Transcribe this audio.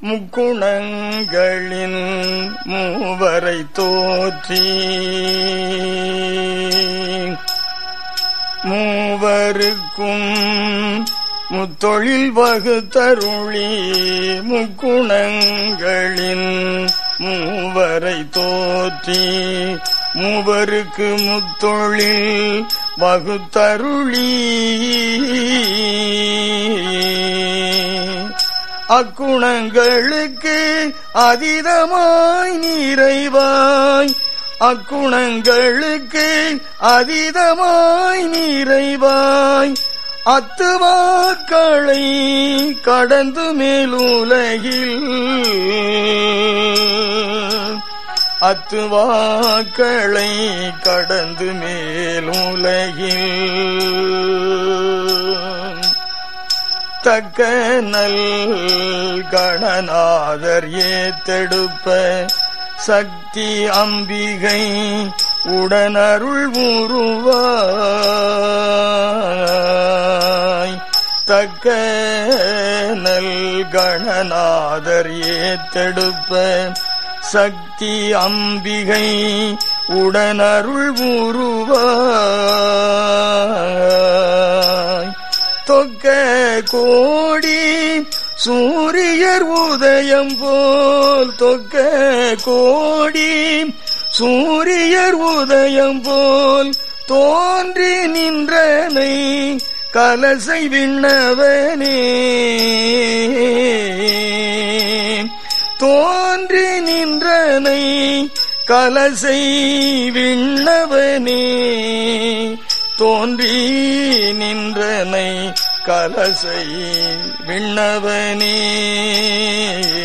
முக்குணங்களின் மூவரை தோற்றி மூவருக்கும் முத்தொழில் வகுத்தருளி முக்குணங்களின் மூவரை தோற்றி மூவருக்கு முத்தொழில் வகுத்தருளி அக்குணங்களுக்கு அதீதமாய் நிறைவாய் அக்குணங்களுக்கு அதீதமாய் நிறைவாய் அத்துவாக்களை கடந்து மேலுலகில் அத்துவாக்களை கடந்து மேலுலகில் தக்க நல் கணநாதர் ஏத்தெடுப்ப சக்தி அம்பிகை உடனருள் உருவாய் தக்க நல் கணநாதர் ஏத்தெடுப்ப சக்தி அம்பிகை உடனருள் உருவாய் தொக்க கோடி சூரியர் உதயம் போல் தொக்க கோடி சூரியர் உதயம் போல் தோன்றி நின்றனை கலசை விண்ணவனே தோன்றி நின்றனை கலசை விண்ணவனே தோன்றி நின்றனை கலசை விண்ணவனே